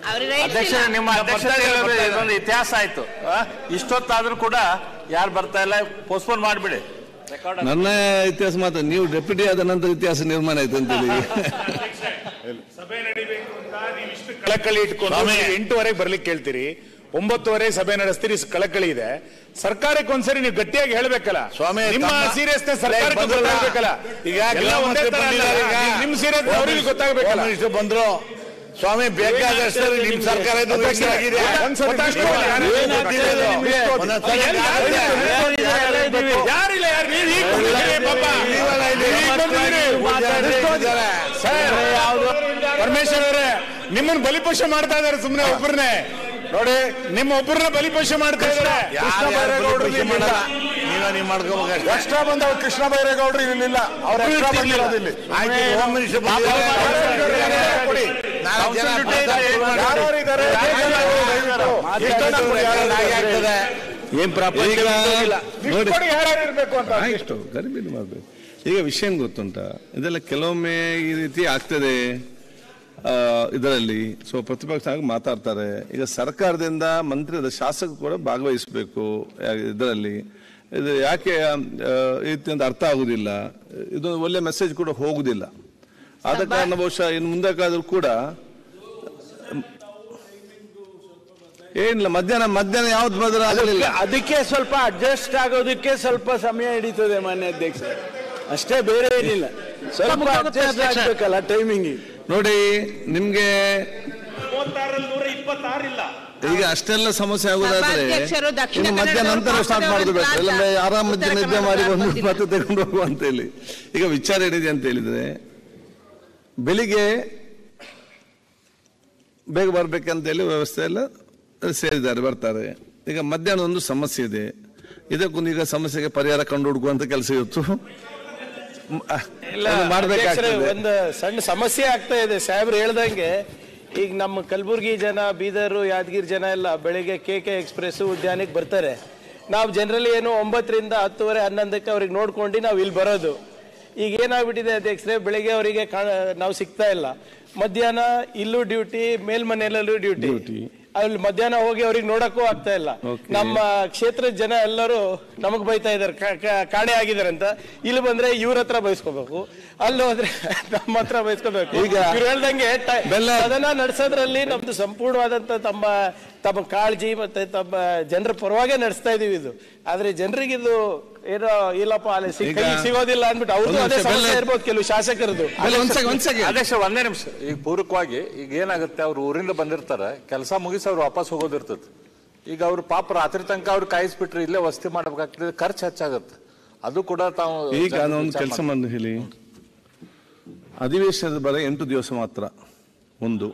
ಅವ್ರಿಗೆ rights ಅಧ್ಯಕ್ಷ ಇಲ್ಲ. ನಿಮ್ಮ ಅಧ್ಯಕ್ಷತೆ ಇದೊಂದು ಇತಿಹಾಸ ಆಯ್ತು ಆ? ಇಷ್ಟೊತ್ತಾದ್ರೂ ಕೂಡ ಯಾರು ಬರ್ತಾ ಇಲ್ಲ ಪೋಸ್ಟ್ಪೋನ್ ಮಾಡಿಬಿಡಿ ನನ್ನ ಇತಿಹಾಸ ಮಾತ್ರ ನೀವು ಡೆಪ್ಯೂಟಿ ಆದ ನಂತರ ಇತಿಹಾಸ ನಿರ್ಮಾಣ ಆಯ್ತು ಅಂತೇಳಿ ಸಭೆ ನಡಿಬೇಕು ಅಂತ ನೀವು ಇಷ್ಟು ಕಳಕಳಿ ಇಟ್ಕೊಂಡು ನೀವು ಎಂಟುವರೆಗೆ ಬರ್ಲಿಕ್ಕೆ ಕೇಳ್ತೀರಿ ಒಂಬತ್ತುವರೆ ಸಭೆ ನಡೆಸ್ತೀರಿ ಇಷ್ಟು ಕಳಕಳಿ ಇದೆ ಸರ್ಕಾರಕ್ಕೆ ಒಂದ್ಸರಿ ನೀವು ಗಟ್ಟಿಯಾಗಿ ಹೇಳ್ಬೇಕಲ್ಲ ಸ್ವಾಮಿ, ನಿಮ್ಮ ತಮ್ಮ- ಸೀರಿಯಸ್ನೆಸ್ ಸರ್ಕಾರಕ್ಕೆ ಬಂದ್ರಲ್ಲ. ಗೊತ್ತಾಗ್ಬೇಕಲ್ಲ ಈಗ ಎಲ್ಲ ಒಂದೇ ಗೃಹ ತರ ಮಂತ್ರಿ ಅಲ್ಲ. ಬಂದಿದ್ದಾರೆ ಈಗ. ನಿಮ್ ಸೀರಿಯಸ್ ಅವರಿಗೆ ಗೊತ್ತಾಗ್ಬೇಕಲ್ಲ ಹೋಮ್ ಮಿನಿಸ್ಟರ್ ಬಂದ್ರು ಸ್ವಾಮಿ ಬೇಕಾದಷ್ಟು ನಿಮ್ ಸರ್ಕಾರ ಇದು ಹೆಂಗಾಗಿದೆ? ಒಂದ್ಸರಿ ಗೊತ್ತಾಗ್ತಿಲ್ಲ. ಯಾರು- ಏನಾಗ್ತಿದೆ ಇದು? ಒಂದೊಂದ್ಸರಿ ಯಾರು- ಯಾರು- ಯಾರಿಲ್ಲ ಯಾರು ನೀವು ಈಗ ಬಂದಿದ್ದೀರಿ ಪಾಪ ನೀವಲ್ಲ ಇಲ್ಲಿ ನೀವು ಈಗ ಬಂದಿದ್ದೀರಿ. ಮಾತಾಡ್ತಿದ್ದಾರೆ. ಸರ್ ಪರಮೇಶ್ವರ್ ಅವರೇ ನಿಮ್ಮನ್ನ ಬಲಿಪೋಷ ಮಾಡ್ತಾ ಇದಾರೆ ಸುಮ್ಮನೆ ಒಬ್ಬರನ್ನೇ ನೋಡಿ ನಿಮ್ಮ ಒಬ್ಬರನ್ನ ಬಲಿಪೋಷ ಮಾಡ್ತಾ ಇದಾರೆ ಯಾರು ಯಾರು ಬಲಿಪಶು ಮಾಡಲ್ಲ. ನೀವೇ ನೀವು ಮಾಡ್ಕೋಬೇಕಷ್ಟೇ. ಎಕ್ಸ್ಟ್ರಾ ಬಂದವ್ ಕೃಷ್ಣ ಬೈರೇಗೌಡರು ಇಲ್ಲಿಲ್ಲ ಅವ್ರ ಎಕ್ಸ್ಟ್ರಾ ಬಂದಿರೋದು ಇಲ್ಲಿ ಆಯ್ತು, ಈಗ ಹೋಮ್ ಮಿನಿಸ್ಟರ್ ಬಂದಿದ್ದಾರೆ. ಕೊಡಿ. ನಾಲ್ಕು ಜನ ಮಾತಾಡ್ತಾರೆ. ಯಾರು ಇದ್ದಾರೆ ಇಷ್ಟನ್ನ ಕೊಡಿ, ಯಾರು ಹಾಗೆ ಆಗ್ತದೆ. ಏನ್ ಪ್ರಪಂಚ ನೋಡಿ ಕೊಡಿ, ಯಾರ್ಯಾರು ಇರ್ಬೇಕು ಅಂತ ಆಯ್ತು ಗರಿಬಿಡಿ ಮಾಡ್ಬೇಕು ಈಗ ವಿಷಯ ಏನ್ ಗೊತ್ತುಂಟ ಇದೆಲ್ಲ ಕೆಲವೊಮ್ಮೆ ಈ ರೀತಿ ಆಗ್ತದೆ ಆ, ಇದರಲ್ಲಿ ಸೊ ಪ್ರತಿಪಕ್ಷ ಆಗಿ ಮಾತಾಡ್ತಾರೆ ಈಗ ಸರ್ಕಾರದಿಂದ ಮಂತ್ರಿ ಅದ ಶಾಸಕರು ಕೂಡ ಭಾಗವಹಿಸಬೇಕು ಇದರಲ್ಲಿ ಇದು ಯಾಕೆ ಆ, ಈ ರೀತಿ ಅಂತ ಅರ್ಥ ಆಗುದಿಲ್ಲ ಇದು ಒಳ್ಳೆ ಮೆಸೇಜ್ ಕೂಡ ಹೋಗುದಿಲ್ಲ ಆದ ಕಾರಣ ಬಹುಶಃ ಇನ್ನು ಮುಂದಕ್ಕಾದ್ರೂ ಕೂಡ ಏನಿಲ್ಲ ಮಧ್ಯಾಹ್ನ ಮಧ್ಯಾಹ್ನ ಯಾವ್ದು ಬದಲು ಆಗಲಿಲ್ಲ ಅದಕ್ಕೆ ಸ್ವಲ್ಪ ಅಡ್ಜಸ್ಟ್ ಆಗೋದಕ್ಕೆ ಸ್ವಲ್ಪ ಸಮಯ ಹಿಡಿತದೆ ಮಾನ್ಯ ಅಧ್ಯಕ್ಷ ಅಷ್ಟೇ ಬೇರೆ ಏನಿಲ್ಲ ಸ್ವಲ್ಪ ಅಡ್ಜಸ್ಟ್ ಆಗ್ಬೇಕಲ್ಲ ಟೈಮಿಂಗ್ ನೋಡಿ ನಿಮ್ಗೆ ಈಗ ಅಷ್ಟೆಲ್ಲ ಸಮಸ್ಯೆ ಆಗುದಾದ್ರೆ ಸಭಾಧ್ಯಕ್ಷರು ದಕ್ಷಿಣ ಇನ್ನು ಮಧ್ಯಾಹ್ನ ಕನ್ನಡದವರು ನಂತರ ಸ್ಟಾರ್ಟ್ ಮಾಡುದು ಬೇಡ ಪಾಪದವರು ಇಲ್ಲಾಂದ್ರೆ ಆರಾಮ ಉತ್ತರ ನಿದ್ದೆ ಮಾಡಿ ಕನ್ನಡದವರು ಬಂದು ಬಂದಿಲ್ಲ. ಮತ್ತೆ ತಗೊಂಡು ಹೋಗುವ ಅಂತ ಹೇಳಿ ಈಗ ವಿಚಾರ ಏನಿದೆ ಅಂತ ಹೇಳಿದ್ರೆ ಬೆಳಿಗ್ಗೆ ಬೇಗ ಬರ್ಬೇಕಂತ ಹೇಳಿ ವ್ಯವಸ್ಥೆ ಎಲ್ಲ ಸೇರಿದ್ದಾರೆ ಬರ್ತಾರೆ ಈಗ ಮಧ್ಯಾಹ್ನ ಒಂದು ಸಮಸ್ಯೆ ಇದೆ ಇದಕ್ಕೊಂದು ಈಗ ಸಮಸ್ಯೆಗೆ ಪರಿಹಾರ ಕಂಡು ಹುಡುಕುವಂತ ಕೆಲಸ ಇವತ್ತು ಮ್, ಅಹ್, ಅದು ಮಾಡ್ಬೇಕಾಗ್ತದೆ ಒಂದು ಸಣ್ಣ ಸಮಸ್ಯೆ ಆಗ್ತಾ ಇದೆ ಸಾಹೇಬ್ರು ಹೇಳ್ದಂಗೆ ಈಗ ನಮ್ಮ ಕಲಬುರ್ಗಿ ಜನ ಬೀದರು ಯಾದಗಿರಿ ಜನ ಎಲ್ಲ ಬೆಳಿಗ್ಗೆ ಕೆ ಕೆ ಎಕ್ಸ್ಪ್ರೆಸ್ ಉದ್ಯಾನಕ್ಕೆ ಬರ್ತಾರೆ ನಾವು ಜನರಲಿ ಏನು ಒಂಬತ್ತರಿಂದ ಹತ್ತುವರೆ ಹನ್ನೊಂದಕ್ಕೆ ಅವ್ರಿಗೆ ನೋಡ್ಕೊಂಡು ನಾವು ಇಲ್ಲಿ ಬರೋದು ಈಗ ಏನಾಗ್ಬಿಟ್ಟಿದೆ ಅಧ್ಯಕ್ಷರೇ ಬೆಳಿಗ್ಗೆ ಅವರಿಗೆ ನಾವು ಸಿಗ್ತಾ ಇಲ್ಲ ಮಧ್ಯಾಹ್ನ ಇಲ್ಲೂ ಡ್ಯೂಟಿ ಮೇಲ್ಮನೆಯಲ್ಲೂ ಡ್ಯೂಟಿ ಅಲ್ಲಿ ಮಧ್ಯಾಹ್ನ ಹೋಗಿ ಅವ್ರಿಗೆ ನೋಡಕ್ಕೂ ಆಗ್ತಾ ಇಲ್ಲ ನಮ್ಮ ಕ್ಷೇತ್ರದ ಜನ ಎಲ್ಲರೂ ನಮಗ್ ಬೈತಾ ಇದಾರೆ ಕ- ಕ- ಕಾಣೆ ಆಗಿದ್ದಾರೆ ಅಂತ ಇಲ್ಲಿ ಬಂದ್ರೆ ಇವ್ರ ಹತ್ರ ಬಯಸ್ಕೋಬೇಕು ಅಲ್ಲಿ ಹೋದ್ರೆ ನಮ್ಮ ಹತ್ರ ಬಯಸ್ಕೋಬೇಕು ಈಗ ಇವ್ರು ಹೇಳ್ದಂಗೆ ಟ- ಬೆಲ್ಲ- ಅದನ್ನ ನಡೆಸೋದ್ರಲ್ಲಿ ನಮ್ದು ಸಂಪೂರ್ಣವಾದಂತ ತಮ್ಮ ತಮ್ಮ ಕಾಳಜಿ ಮತ್ತೆ ತಮ್ಮ ಜನರ ಪರವಾಗೇ ನಡೆಸ್ತಾ ಇದೀವಿ ಇದು ಆದ್ರೆ ಜನರಿಗೆ ಇದು ಏನೋ ಇಲ್ಲಪ್ಪ ಅಲ್ಲಿ ಸಿಕ್ಕ- ಈಗ ಕೈಗೆ ಸಿಗೋದಿಲ್ಲ ಅಂದ್ಬಿಟ್ಟು ಅವ್ರದ್ದು ಒಂದು ಅದೇ ನಿಮಿಷ, ಸಮಸ್ಯೆ ಬೆಲ್ಲ- ಇರ್ಬೋದು ಕೆಲವು ಶಾಸಕರದ್ದು ಬೆಲ್ಲ ಒಂದ್ ಸೆಕೆಂಡ್, ಒಂದ್ ಸೆಕೆಂಡ್. ಅಧ್ಯಕ್ಷ ಒಂದೇ ನಿಮಿಷ ಈಗ ಪೂರಕವಾಗಿ ಈಗ ಏನಾಗುತ್ತೆ ಅವ್ರು ಊರಿಂದ ಬಂದಿರ್ತಾರೆ ಕೆಲಸ ಮುಗಿಸಿ ಅವ್ರು ವಾಪಸ್ ಹೋಗೋದಿರ್ತದೆ ಈಗ ಅವ್ರು ಪಾಪ ರಾತ್ರಿ ತನಕ ಅವ್ರು ಕಾಯಿಸ್ಬಿಟ್ರೆ ಇಲ್ಲೇ ವಸತಿ ಮಾಡ್ಬೇಕಾಗ್ತದೆ ಖರ್ಚು ಹೆಚ್ಚಾಗುತ್ತೆ ಅದು ಕೂಡ ತಾವು ಈಗ ನಾನು ಒಂದು ಕೆಲಸ ಮಾಡಿ ಹೇಳಿ ಅಧಿವೇಶನದ ಬರ ಎಂಟು ದಿವಸ ಮಾತ್ರ ಒಂದು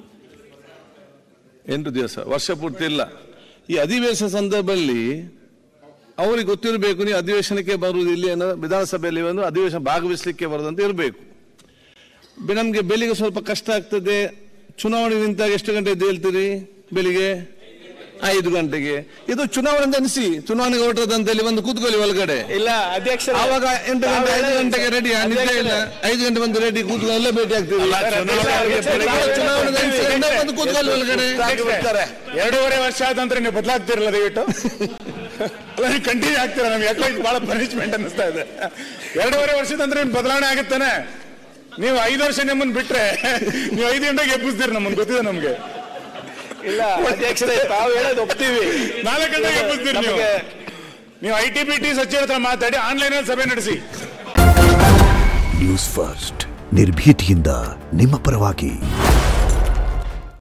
ಎಂಟು ದಿವಸ ವರ್ಷ ಪೂರ್ತಿ ಇಲ್ಲ ಈ ಅಧಿವೇಶನ ಸಂದರ್ಭದಲ್ಲಿ ಅವ್ರಿಗೆ ಗೊತ್ತಿರಬೇಕು ನೀವು ಅಧಿವೇಶನಕ್ಕೆ ಬರುವುದು ಇಲ್ಲಿ ಏನೋ ವಿಧಾನಸಭೆಯಲ್ಲಿ ಒಂದು ಅಧಿವೇಶನ ಭಾಗವಹಿಸಲಿಕ್ಕೆ ಬರುದಂತ ಇರಬೇಕು ನಮಗೆ ಬೆಳಿಗ್ಗೆ ಸ್ವಲ್ಪ ಕಷ್ಟ ಆಗ್ತದೆ ಚುನಾವಣೆ ನಿಂತಾಗ ಎಷ್ಟು ಗಂಟೆ ಎದ್ದು ಹೇಳ್ತೀರಿ ಬೆಳಿಗ್ಗೆ ಐದು ಗಂಟೆಗೆ ಇದು ಚುನಾವಣೆ ಅಂತ ಅನಿಸಿ ಚುನಾವಣೆಗೆ ಹೊರಟದಂತೇಳಿ ಒಂದು ಕೂತ್ಕೊಳ್ಳಿ ಒಳಗಡೆ ಇಲ್ಲ ಅಧ್ಯಕ್ಷ ಆವಾಗ ಎಂಟು ಗಂಟೆ ಐದು ಗಂಟೆಗೆ ರೆಡಿ ನಿದ್ದೆ ಇಲ್ಲ ಐದು ಗಂಟೆ ಬಂದು ರೆಡಿ ಕೂತ್ಕೊಂಡು ಎಲ್ಲ ಭೇಟಿ ಆಗ್ತೀವಿ ಚುನಾವಣೆ ಅನಿಸಿ ಗಂಟೆ ಬಂದು ಕೂತ್ಕೊಳ್ಳಿ ಒಳಗಡೆ ಬಿಡ್ತಾರೆ. ಎರಡೂವರೆ ವರ್ಷ ಆದ ನಂತರ ನೀವು ಬದಲಾಗ್ತಿರಲ್ಲ ದಯವಿಟ್ಟು ಅಲ್ಲ ನೀವು ಕಂಟಿನ್ಯೂ ಆಗ್ತೀರಾ ನಮ್ಗೆ ಯಾಕೋ ಇದು ಬಹಳ ಪನಿಷ್ಮೆಂಟ್ ಅನ್ನಿಸ್ತಾ ಇದೆ ಎರಡೂವರೆ ವರ್ಷದ ನಂತರ ಏನು ಬದಲಾವಣೆ ಆಗುತ್ತಾನೆ ನೀವು ಐದು ವರ್ಷ ನಿಮ್ಮನ್ನ ಬಿಟ್ರೆ ನೀವು ಐದು ಗಂಟೆಗೆ ಎಬ್ಬಿಸ್ತೀರಿ ನಮ್ಮನ್ನ ಗೊತ್ತಿದೆ ನಮ್ಗೆ ಇಲ್ಲ ಅಧ್ಯಕ್ಷರೇ ತಾವು ಹೇಳೋದು ಒಪ್ತೀವಿ ನಾಲ್ಕು ಗಂಟೆಗೆ ಎಬ್ಬಿಸ್ತೀರಿ ನೀವು ನಮಗೆ ನೀವು ಐ ಟಿ ಬಿ ಟಿ ಸಚಿವರ ಹತ್ರ ಮಾತಾಡಿ ಆನ್ಲೈನ್ ಅಲ್ಲಿ ಸಭೆ ನಡೆಸಿ ನ್ಯೂಸ್ ಫಸ್ಟ್ ನಿರ್ಭೀತಿಯಿಂದ ನಿಮ್ಮ ಪರವಾಗಿ